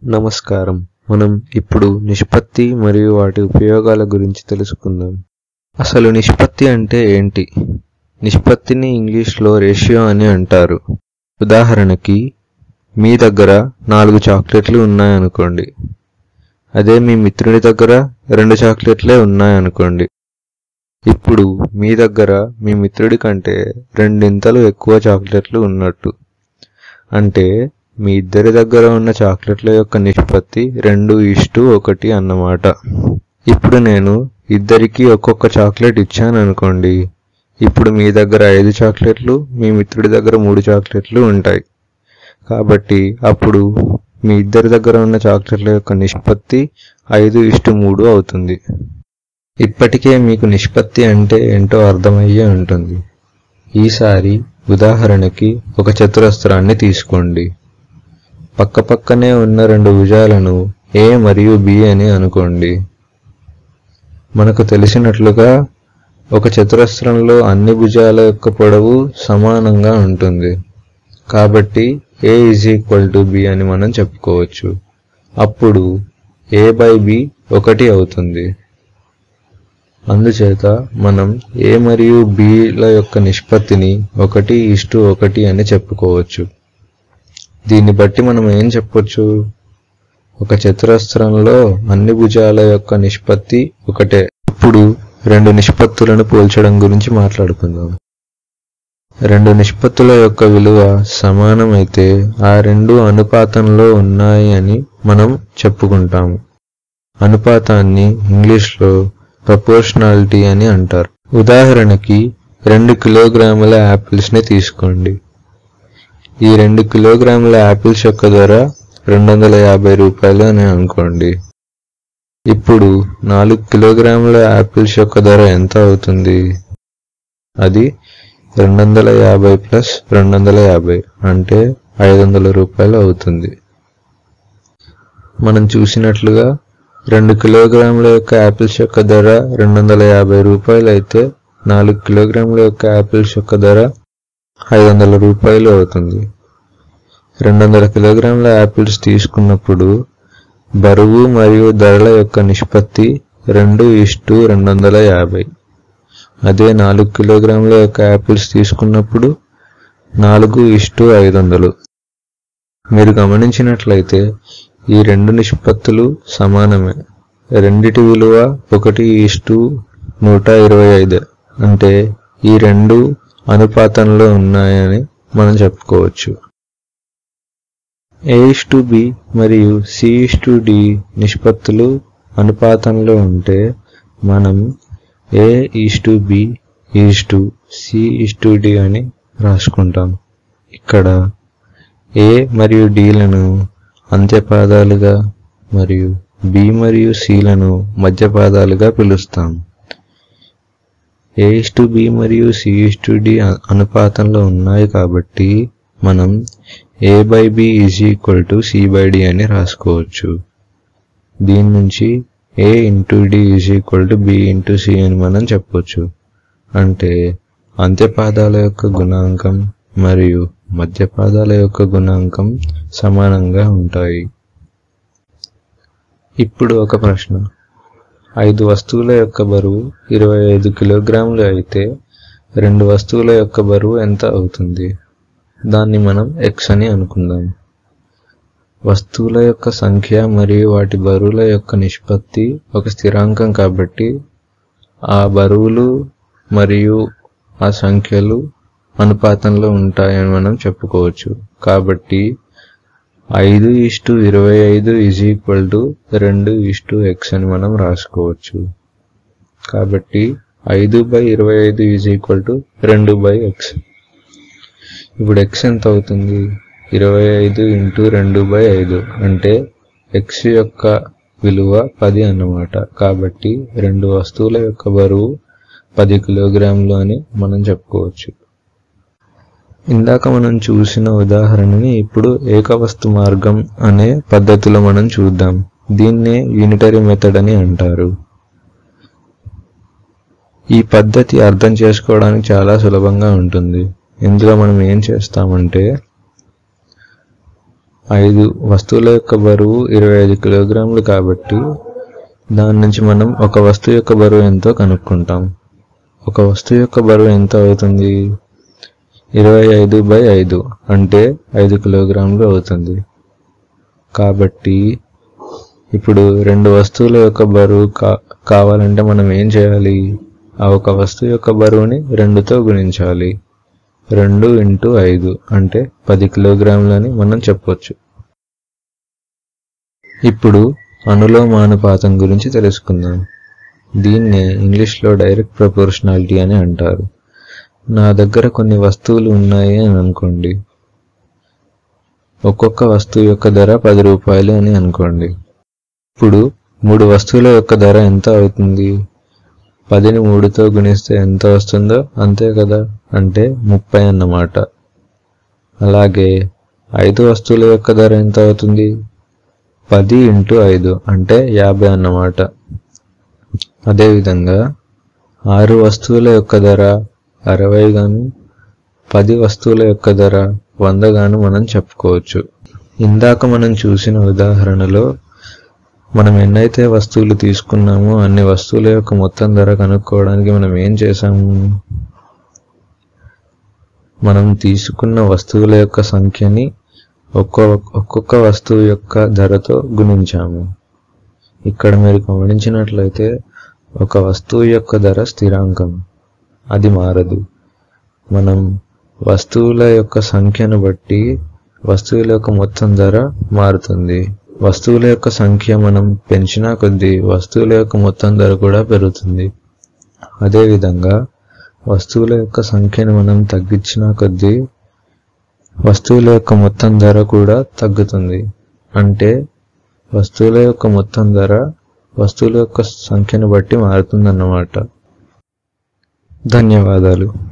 నమస్కారం మనం ఇప్పుడు నిష్పత్తి మరియు వాటి ఉపయోగాల గురించి తెలుసుకుందాం అసలు నిష్పత్తి అంటే ఏంటి నిష్పత్తిని ఇంగ్లీష్లో రేషియో అని అంటారు ఉదాహరణకి మీ దగ్గర నాలుగు చాక్లెట్లు ఉన్నాయనుకోండి అదే మీ మిత్రుడి దగ్గర రెండు చాక్లెట్లే ఉన్నాయనుకోండి ఇప్పుడు మీ దగ్గర మీ మిత్రుడి కంటే రెండింతలు ఎక్కువ చాక్లెట్లు ఉన్నట్టు అంటే మీ ఇద్దరి దగ్గర ఉన్న చాక్లెట్ల యొక్క నిష్పత్తి రెండు ఇష్టు ఒకటి అన్నమాట ఇప్పుడు నేను ఇద్దరికి ఒక్కొక్క చాక్లెట్ ఇచ్చాను అనుకోండి ఇప్పుడు మీ దగ్గర ఐదు చాక్లెట్లు మీ మిత్రుడి దగ్గర మూడు చాక్లెట్లు ఉంటాయి కాబట్టి అప్పుడు మీ ఇద్దరి దగ్గర ఉన్న చాక్లెట్ల యొక్క నిష్పత్తి ఐదు ఇష్టు మూడు అవుతుంది ఇప్పటికే మీకు నిష్పత్తి అంటే ఏంటో అర్థమయ్యే ఉంటుంది ఈసారి ఉదాహరణకి ఒక చతురస్రాన్ని తీసుకోండి పక్కపక్కనే ఉన్న రెండు భుజాలను ఏ మరియు బి అని అనుకోండి మనకు తెలిసినట్లుగా ఒక చతురస్రంలో అన్ని భుజాల యొక్క పొడవు సమానంగా ఉంటుంది కాబట్టి A is equal to B అని మనం చెప్పుకోవచ్చు అప్పుడు ఏ బై బి ఒకటి అవుతుంది అందుచేత మనం ఏ మరియు బిల యొక్క నిష్పత్తిని ఒకటి ఇష్టు ఒకటి అని చెప్పుకోవచ్చు దీన్ని బట్టి మనం ఏం చెప్పొచ్చు ఒక చతురస్రంలో అన్ని భుజాల యొక్క నిష్పత్తి ఒకటే ఇప్పుడు రెండు నిష్పత్తులను పోల్చడం గురించి మాట్లాడుకుందాం రెండు నిష్పత్తుల యొక్క విలువ సమానమైతే ఆ రెండు అనుపాతంలో ఉన్నాయి అని మనం చెప్పుకుంటాము అనుపాతాన్ని ఇంగ్లీష్లో ప్రపోర్షనాలిటీ అని అంటారు ఉదాహరణకి రెండు కిలోగ్రాముల యాపిల్స్ని తీసుకోండి ఈ రెండు కిలోగ్రాముల యాపిల్స్ యొక్క ధర రెండు వందల యాభై రూపాయలు అని అనుకోండి ఇప్పుడు నాలుగు కిలోగ్రాముల యాపిల్స్ యొక్క ధర ఎంత అవుతుంది అది రెండు వందల యాభై ప్లస్ రెండు వందల యాభై అంటే ఐదు వందల రూపాయలు అవుతుంది మనం చూసినట్లుగా రెండు కిలోగ్రాముల యొక్క యాపిల్స్ యొక్క ధర రెండు వందల యాభై రూపాయలు అయితే నాలుగు కిలోగ్రాముల యొక్క యాపిల్స్ యొక్క ధర ఐదు వందల రూపాయలు అవుతుంది రెండు వందల కిలోగ్రాముల యాపిల్స్ తీసుకున్నప్పుడు బరువు మరియు ధరల యొక్క నిష్పత్తి రెండు ఇష్టు రెండు వందల యాభై అదే నాలుగు కిలోగ్రాముల యొక్క యాపిల్స్ తీసుకున్నప్పుడు నాలుగు ఇష్టు ఐదు వందలు మీరు గమనించినట్లయితే ఈ రెండు నిష్పత్తులు సమానమే రెండిటి విలువ ఒకటి ఇష్టు నూట ఇరవై ఐదు అంటే ఈ రెండు అనుపాతంలో ఉన్నాయని మనం చెప్పుకోవచ్చు ఏ టు బి మరియు సి టు డి నిష్పత్తులు అనుపాతంలో ఉంటే మనం A is to B is to C is to D అని రాసుకుంటాం ఇక్కడ ఏ మరియు డిలను అంత్యపాదాలుగా మరియు బి మరియు సిలను మధ్యపాదాలుగా పిలుస్తాం ఏ టు బి మరియు సి టు డి అనుపాతంలో ఉన్నాయి కాబట్టి మనం A by B is equal to C by D అని రాసుకోవచ్చు దీని నుంచి A into D is equal to B into C అని మనం చెప్పొచ్చు అంటే అంత్యపాదాల యొక్క గుణాంకం మరియు మధ్యపాదాల యొక్క గుణాంకం సమానంగా ఉంటాయి ఇప్పుడు ఒక ప్రశ్న ఐదు వస్తువుల యొక్క బరువు ఇరవై ఐదు కిలోగ్రాములు అయితే రెండు వస్తువుల యొక్క బరువు ఎంత అవుతుంది దాన్ని మనం ఎక్స్ అని అనుకుందాం వస్తువుల యొక్క సంఖ్య మరియు వాటి బరువుల యొక్క నిష్పత్తి ఒక స్థిరాంకం కాబట్టి ఆ బరువులు మరియు ఆ సంఖ్యలు అనుపాతంలో ఉంటాయని మనం చెప్పుకోవచ్చు కాబట్టి ఐదు ఇష్టు ఇరవై ఐదు ఈజ్ ఈక్వల్ టు రెండు ఇష్టు ఎక్స్ అని మనం రాసుకోవచ్చు కాబట్టి ఐదు బై ఇరవై ఐదు ఈజ్ ఈక్వల్ టు రెండు బై ఎక్స్ ఇప్పుడు ఎక్స్ ఎంత అవుతుంది ఇరవై ఐదు ఇంటూ రెండు బై ఐదు అంటే ఎక్స్ యొక్క విలువ పది అన్నమాట కాబట్టి రెండు వస్తువుల యొక్క బరువు పది కిలోగ్రాములు అని మనం చెప్పుకోవచ్చు ఇందాక మనం చూసిన ఉదాహరణని ఇప్పుడు ఏకవస్తు మార్గం అనే పద్ధతిలో మనం చూద్దాం దీన్నే యూనిటరీ మెథడ్ అని అంటారు ఈ పద్ధతి అర్థం చేసుకోవడానికి చాలా సులభంగా ఉంటుంది ఇందులో మనం ఏం చేస్తామంటే ఐదు వస్తువుల యొక్క బరువు ఇరవై ఐదు కిలోగ్రాములు కాబట్టి దాని నుంచి మనం ఒక వస్తువు యొక్క బరువు ఎంతో కనుక్కుంటాం ఒక వస్తువు యొక్క బరువు ఎంత అవుతుంది ఇరవై ఐదు బై ఐదు అంటే ఐదు కిలోగ్రాములు అవుతుంది కాబట్టి ఇప్పుడు రెండు వస్తువుల యొక్క బరువు కా కావాలంటే మనం ఏం చేయాలి ఆ ఒక వస్తువు యొక్క బరువుని రెండుతో గుణించాలి రెండు ఇంటూ ఐదు అంటే పది కిలోగ్రాములని మనం చెప్పొచ్చు ఇప్పుడు అనులోమానుపాతం గురించి తెలుసుకుందాం దీన్నే ఇంగ్లీష్లో డైరెక్ట్ ప్రపోర్షనాలిటీ అని అంటారు నా దగ్గర కొన్ని వస్తువులు ఉన్నాయి అని అనుకోండి ఒక్కొక్క వస్తువు యొక్క ధర పది రూపాయలు అని అనుకోండి ఇప్పుడు మూడు వస్తువుల యొక్క ధర ఎంత అవుతుంది పదిని మూడుతో గుణిస్తే ఎంత వస్తుందో అంతే కదా అంటే ముప్పై అన్నమాట అలాగే ఐదు వస్తువుల యొక్క ధర ఎంత అవుతుంది పది ఇంటూ ఐదు అంటే యాభై అన్నమాట అదేవిధంగా ఆరు వస్తువుల యొక్క ధర అరవై గాను పది వస్తువుల యొక్క ధర వంద గాను మనం చెప్పుకోవచ్చు ఇందాక మనం చూసిన ఉదాహరణలో మనం ఎన్నైతే వస్తువులు తీసుకున్నామో అన్ని వస్తువుల యొక్క మొత్తం ధర కనుక్కోవడానికి మనం ఏం చేసాము మనం తీసుకున్న వస్తువుల యొక్క సంఖ్యని ఒక్కొక్క ఒక్కొక్క వస్తువు యొక్క ధరతో గుణించాము ఇక్కడ మీరు గమనించినట్లయితే ఒక వస్తువు యొక్క ధర స్థిరాంకం అది మారదు మనం వస్తువుల యొక్క సంఖ్యను బట్టి వస్తువుల యొక్క మొత్తం ధర మారుతుంది వస్తువుల యొక్క సంఖ్య మనం పెంచినా కొద్దీ వస్తువుల యొక్క మొత్తం ధర కూడా పెరుగుతుంది అదేవిధంగా వస్తువుల యొక్క సంఖ్యను మనం తగ్గించినా కొద్దీ వస్తువుల యొక్క మొత్తం ధర కూడా తగ్గుతుంది అంటే వస్తువుల యొక్క మొత్తం ధర వస్తువుల యొక్క సంఖ్యను బట్టి మారుతుందన్నమాట ధన్యవాదాలు